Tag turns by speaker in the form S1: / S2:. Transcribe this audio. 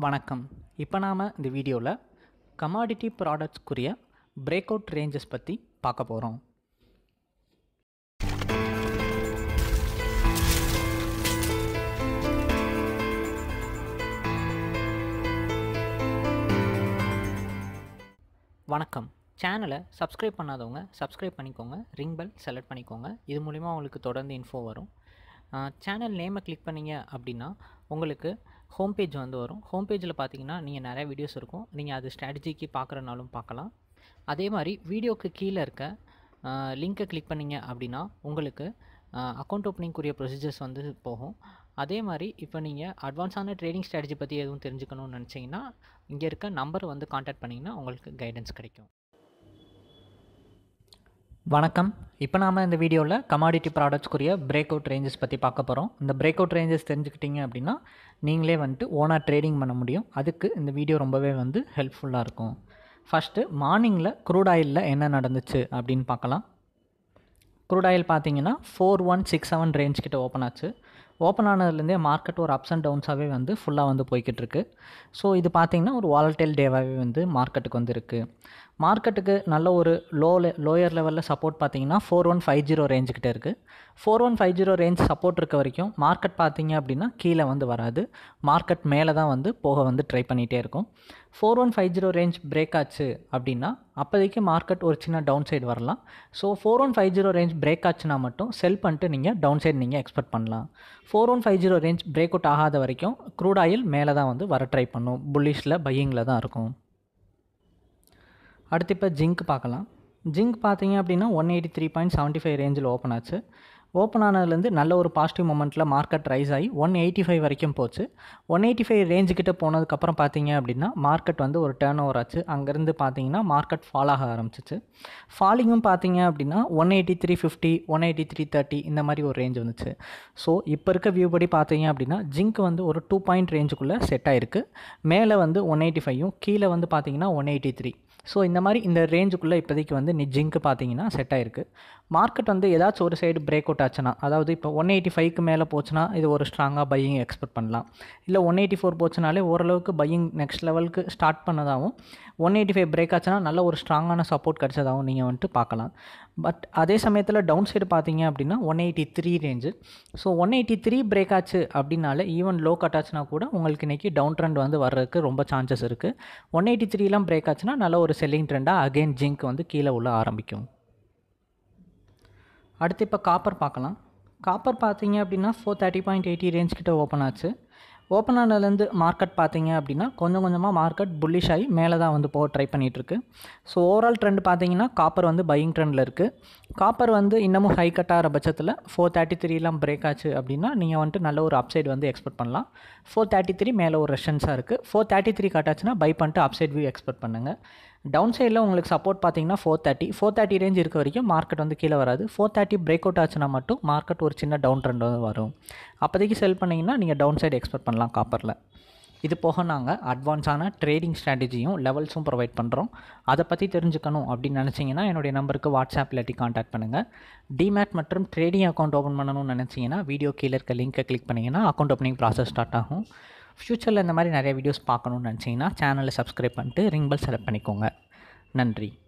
S1: வணக்கம் இப்போ நாம் இந்த வீடியோவில் கமாடிட்டி ப்ராடக்ட்ஸ்க்குரிய பிரேக் அவுட் ரேஞ்சஸ் பற்றி பார்க்க போகிறோம் வணக்கம் சேனலை சப்ஸ்கிரைப் பண்ணாதவங்க சப்ஸ்கிரைப் பண்ணிக்கோங்க ரிங் பெல் செலக்ட் பண்ணிக்கோங்க இது மூலிமா உங்களுக்கு தொடர்ந்து இன்ஃபோ வரும் சேனல் நேமை கிளிக் பண்ணீங்க அப்படின்னா உங்களுக்கு ஹோம் பேஜ் வந்து வரும் ஹோம் பேஜில் பார்த்தீங்கன்னா நீங்கள் நிறைய வீடியோஸ் இருக்கும் நீங்கள் அது ஸ்ட்ராட்டஜிக்கு பார்க்குறனாலும் பார்க்கலாம் அதே மாதிரி வீடியோக்கு கீழே இருக்க லிங்க்கை கிளிக் பண்ணீங்க அப்படின்னா உங்களுக்கு அக்கௌண்ட் ஓப்பனிங்குரிய ப்ரொசீஜர்ஸ் வந்து போகும் அதே மாதிரி இப்போ நீங்கள் அட்வான்ஸான ட்ரேடிங் ஸ்ட்ராட்டஜி பற்றி எதுவும் தெரிஞ்சுக்கணும்னு நினச்சிங்கன்னா இங்கே இருக்க நம்பர் வந்து காண்டாக்ட் பண்ணிங்கன்னா உங்களுக்கு கைடன்ஸ் கிடைக்கும் வணக்கம் இப்போ நாம் இந்த வீடியோவில் கமாடிட்டி ப்ராடக்ட்ஸ்க்குரிய பிரேக் அவுட் ரேஞ்சஸ் பற்றி பார்க்க போகிறோம் இந்த பிரேக் அவுட் ரேஞ்சஸ் தெரிஞ்சுக்கிட்டீங்க அப்படின்னா நீங்களே வந்துட்டு ஓனாக ட்ரேடிங் பண்ண முடியும் அதுக்கு இந்த வீடியோ ரொம்பவே வந்து ஹெல்ப்ஃபுல்லாக இருக்கும் ஃபஸ்ட்டு மார்னிங்கில் க்ரூட் ஆயிலில் என்ன நடந்துச்சு அப்படின்னு பார்க்கலாம் க்ரூட் ஆயில் பார்த்தீங்கன்னா four one six seven range கிட்ட ஓப்பன் ஆச்சு ஓப்பன் ஆனதுலேருந்தே மார்க்கெட் ஒரு அப்ஸ் அண்ட் டவுன்ஸாகவே வந்து ஃபுல்லாக வந்து போய்கிட்டு இருக்கு ஸோ இது பார்த்திங்கன்னா ஒரு வாலட்டைல் டேவாகவே வந்து மார்க்கெட்டுக்கு வந்து இருக்குது மார்க்கெட்டுக்கு நல்ல ஒரு லோ லோயர் லெவலில் சப்போர்ட் பார்த்தீங்கன்னா ஃபோர் ஒன் ஃபைவ் ஜீரோ ரேஞ்சுக்கிட்ட இருக்குது four one five zero range support இருக்க வரைக்கும் மார்க்கெட் பார்த்தீங்க அப்படின்னா கீழே வந்து வராது மார்க்கெட் மேலே தான் வந்து போக வந்து ட்ரை பண்ணிகிட்டே இருக்கும் four one five zero range break ஆச்சு அப்படின்னா அப்போதைக்கு மார்க்கெட் ஒரு சின்ன டவுன் சைடு வரலாம் so four one five zero range break ஆச்சுன்னா மட்டும் செல் பண்ணிட்டு நீங்கள் டவுன் சைடு நீங்கள் எக்ஸ்பெக்ட் பண்ணலாம் four one five zero range break out ஆகாத வரைக்கும் க்ரூட் ஆயில் மேலே தான் வந்து வர ட்ரை பண்ணும் புல்லிஷில் பையிங்கில் தான் இருக்கும் அடுத்து இப்போ ஜிங்க் பார்க்கலாம் ஜிங்க் பார்த்தீங்க அப்படின்னா one eighty three point seventy five ரேஞ்சில் ஓப்பன் ஆச்சு ஓப்பன் ஆனதுலேருந்து நல்ல ஒரு பாசிட்டிவ் மூமெண்ட்டில் மார்க்கெட் ரைஸ் ஆகி ஒன் எயிட்டி ஃபைவ் வரைக்கும் போச்சு ஒன் எயிட்டி ஃபைவ் ரேஞ்சுக்கிட்ட போனதுக்கப்புறம் பார்த்தீங்க அப்படின்னா மார்க்கெட் வந்து ஒரு டேர்ன் ஓவர் ஆச்சு அங்கேருந்து பார்த்தீங்கன்னா மார்க்கெட் ஃபால் ஆக ஆரம்பிச்சிச்சு ஃபாலிங்கும் பார்த்தீங்க அப்படின்னா one eighty three fifty one eighty three thirty இந்த மாதிரி ஒரு ரேஞ்ச் வந்துச்சு ஸோ இப்போ இருக்க வியூ படி பார்த்தீங்க அப்படின்னா ஜிங்க் வந்து ஒரு டூ பாயிண்ட் ரேஞ்சுக்குள்ளே செட் ஆகிருக்கு மேலே வந்து ஒன் எயிட்டி ஃபைவும் கீழே வந்து பார்த்தீங்கன்னா ஒன் எயிட்டி த்ரீ ஸோ இந்த மாதிரி இந்த ரேஞ்சுக்குள்ளே இப்போதைக்கு வந்து நீ ஜிங்க்கு பார்த்தீங்கன்னா செட் ஆகிருக்கு மார்க்கெட் வந்து ஏதாச்சும் ஒரு சைடு பிரேக் அவுட் ஆச்சுன்னா அதாவது இப்போ ஒன் எயிட்டி ஃபைவ்க்கு மேலே போச்சுன்னா இது ஒரு ஸ்ட்ராங்காக பையிங் எக்ஸ்பெக்ட் பண்ணலாம் இல்லை ஒன் எயிட்டி ஃபோர் போச்சுனாலே ஓரளவுக்கு பையிங் நெக்ஸ்ட் லெவலுக்கு ஸ்டார்ட் பண்ணதாகவும் ஒன் எயிட்டி ஃபைவ் பிரேக் ஆச்சுன்னா நல்ல ஒரு ஸ்ட்ராங்கான சப்போர்ட் கிடச்சதாகவும் நீங்கள் வந்துட்டு பார்க்கலாம் பட் அதே சமயத்தில் டவுன் சைடு பார்த்தீங்க அப்படின்னா one eighty three range so one eighty three break ஆச்சு அப்படின்னாலே ஈவன் லோ கட் ஆச்சுன்னா கூட உங்களுக்கு இன்றைக்கி டவுன் ட்ரெண்ட் வந்து வர்றதுக்கு ரொம்ப சான்சஸ் இருக்குது ஒன் எயிட்டி த்ரீலாம் பிரேக் ஆச்சுன்னா நல்ல ஒரு செல்லிங் ட்ரெண்டாக அகெயின் ஜிங்க் வந்து கீழே உள்ள ஆரம்பிக்கும் அடுத்து இப்போ காப்பர் பார்க்கலாம் காப்பர் பார்த்தீங்க அப்படின்னா four thirty point eighty range கிட்ட ஓப்பன் ஆச்சு ஓப்பன் ஆனதுலேருந்து மார்க்கெட் பார்த்தீங்க அப்படின்னா கொஞ்சம் கொஞ்சமாக மார்க்கெட் புல்லிஷ் ஆகி மேலே தான் வந்து போக ட்ரை பண்ணிகிட்ருக்கு ஸோ ஓவரால் ட்ரெண்ட் பார்த்தீங்கன்னா காப்பர் வந்து பையிங் ட்ரெண்டில் இருக்குது காப்பர் வந்து இன்னமும் ஹை கட் ஆகிற பட்சத்தில் ஃபோர் தேர்ட்டி த்ரீலாம் பிரேக் ஆச்சு அப்படின்னா நீங்கள் வந்துட்டு நல்ல ஒரு அப்சைட் வந்து எக்ஸ்பெக்ட் பண்ணலாம் ஃபோர் தேர்ட்டி த்ரீ மேலே ஒரு ரெஷன்ஸாக இருக்குது ஃபோர் தேர்ட்டி த்ரீ கட் ஆச்சுன்னா பை பண்ணிட்டு அப்சைட் வியூ எக்ஸ்பெக்ட் பண்ணுங்கள் டவுன் சைடில் உங்களுக்கு சப்போர்ட் பார்த்தீங்கன்னா four thirty four thirty range இருக்க வரைக்கும் மார்க்கெட் வந்து கீழே வராது ஃபோர் தேர்ட்டி பிரேக் அவுட் ஆச்சுன்னா மட்டும் மார்க்கெட் ஒரு சின்ன டவுன் ட்ரெண்ட் வந்து வரும் அப்போதைக்கு செல் பண்ணிங்கன்னா நீங்கள் டவுன் சைடு எக்ஸ்பெக்ட் பண்ணலாம் காப்பரில் இது போக நாங்கள் அட்வான்ஸான ட்ரேடிங் ஸ்ட்ராட்டஜியும் லெவல்ஸும் ப்ரொவைட் பண்ணுறோம் அதை பற்றி தெரிஞ்சுக்கணும் அப்படின்னு நினச்சிங்கன்னா என்னுடைய நம்பருக்கு வாட்ஸ்அப் இல்லாட்டி காண்டாக்ட் பண்ணுங்கள் டிமேட் மற்றும் ட்ரேடிங் அக்கௌண்ட் ஓப்பன் பண்ணணும்னு நினச்சிங்கன்னா வீடியோ கீழே இருக்க லிங்க்கை கிளிக் பண்ணிங்கன்னா அக்கௌண்ட் ஓப்பனிங் ப்ராசஸ் ஸ்டார்ட் ஆகும் ஃப்யூச்சரில் இந்த மாதிரி நிறைய வீடியோஸ் பார்க்கணுன்னு நினச்சிங்கன்னா சேனலை சப்ஸ்கிரைப் பண்ணிட்டு ரிங் பெல் செலக்ட் பண்ணிக்கோங்க நன்றி